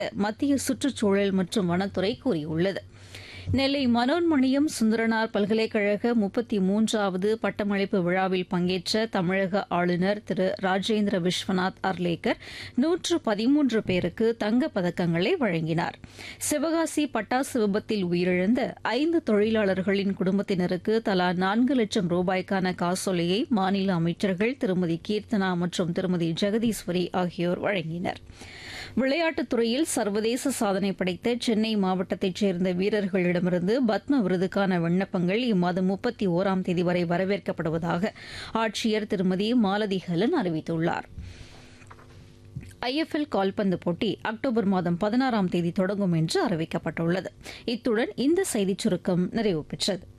மத்திய சுற்றுச்சூழல் மற்றும் வனத்துறை கூறியுள்ளது நெல்லை மனோன்மணியம் சுந்தரனார் பல்கலைக்கழக முப்பத்தி மூன்றாவது பட்டமளிப்பு விழாவில் பங்கேற்ற தமிழக ஆளுநர் திரு ராஜேந்திர விஸ்வநாத் அர்லேக்கர் நூற்று பதிமூன்று பேருக்கு தங்கப் பதக்கங்களை வழங்கினார் சிவகாசி பட்டாசு விபத்தில் உயிரிழந்த ஐந்து தொழிலாளர்களின் குடும்பத்தினருக்கு தலா நான்கு லட்சம் ரூபாய்க்கான காசோலையை மாநில அமைச்சர்கள் திருமதி கீர்த்தனா மற்றும் திருமதி ஜெகதீஸ்வரி ஆகியோர் வழங்கினர் விளையாட்டுத் துறையில் சர்வதேச சாதனை படைத்த சென்னை மாவட்டத்தைச் சேர்ந்த வீரர்களிடமிருந்து பத்ம விருதுக்கான விண்ணப்பங்கள் இம்மாதம் முப்பத்தி ஓராம் தேதி வரை வரவேற்கப்படுவதாக ஆட்சியர் திருமதி மாலதி ஹலன் அறிவித்துள்ளார் ஐஎஃப்எல் கால்பந்து போட்டி அக்டோபர் மாதம் பதினாறாம் தேதி தொடங்கும் என்று அறிவிக்கப்பட்டுள்ளது இத்துடன் இந்த செய்திச் சுருக்கம் நிறைவு பெற்றது